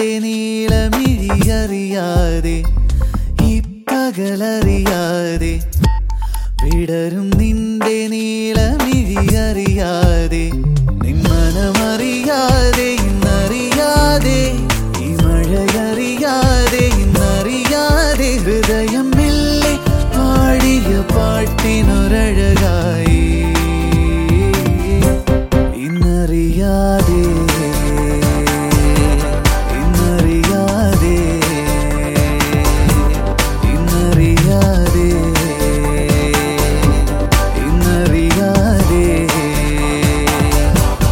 നിന്റെ നീളമിഴിയറിയാതെ ഈ പകലറിയാതെ വിടരും നിന്റെ നീളമിഴിയറിയാതെ നിൻ മനമറിയാതെ ഇന്നറിയാതെ ഈ മഴയറിയാതെ ഇന്നറിയാതെ ഹൃദയം മെല്ലെ പാടിയ പാട്ടിനൊരഴകായി ഇന്നറിയാതെ ഇന്നറിയാതെ ഇന്നറിയാതെ ഇന്നറിയാതെ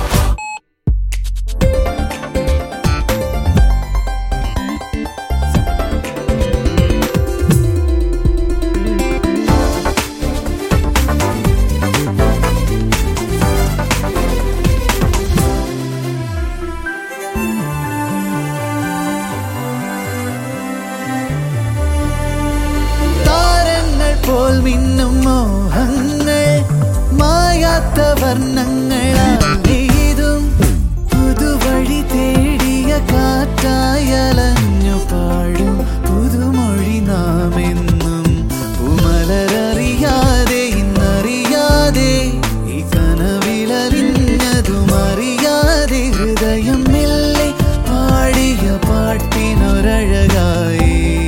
താരങ്ങൾ പോൽ മിന്നും മോഹങ്ങൾ മായാത്ത വർണ്ണങ്ങളാൽ നെയ്തും പുതുവഴി തേടിയ കാറ്റായലഞ്ഞു പാടും പുതുമൊഴി നാമെന്നും പുമലരറിയാതെ ഇന്നറിയാതെ ഈ കനവിലറിഞ്ഞതും അറിയാതെ ഹൃദയം മെല്ലെ പാടിയ പാട്ടിനൊരഴകായി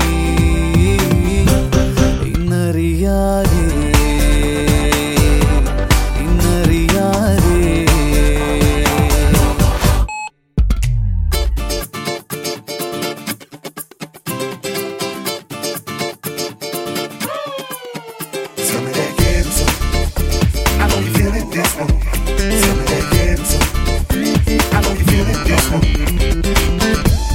ഇന്നറിയാതെ ഇന്നറിയാതെ Some of that ghetto. I know you feeling this one. Some of that ghetto. I know you feeling this one.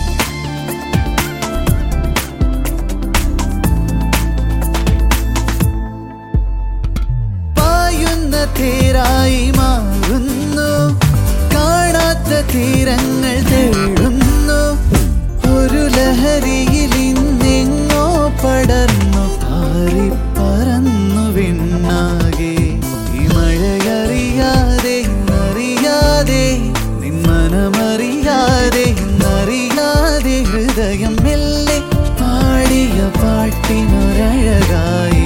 പായുന്ന തേരായി മാറുന്നു കാണാത്ത തീരങ്ങൾ തേടുന്നു ഒരു ലഹരിയിൽ ഇന്നെങ്ങോ പടർന്നു പാറി പറന്നു വിണ്ണാകെ ഈ മഴയറിയാതെ ഇന്നറിയാതെ നിൻ മനമറിയാതെ ഇന്നറിയാതെ ഹൃദയം മെല്ലെ പാടിയ പാട്ടിനൊരഴകായി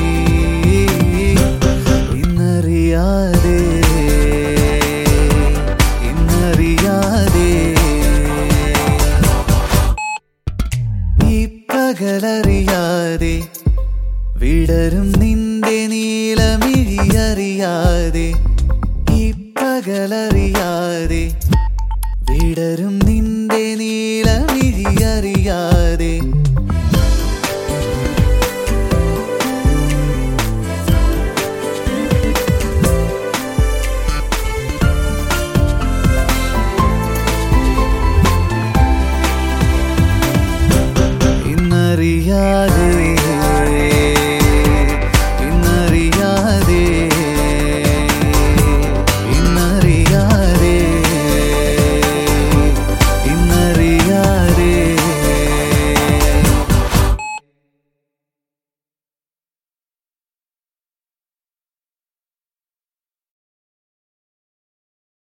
ഇന്നറിയാതെ ഇന്നറിയാതെ ഈ പകലറിയാതെ വിടരും നിന്റെ നീലമിഴിയറിയാതെ ഈ പകലറിയാതെ വിടരും നിന്റെ നീലമിഴിയറിയാതെ ഇന്നറിയാതെ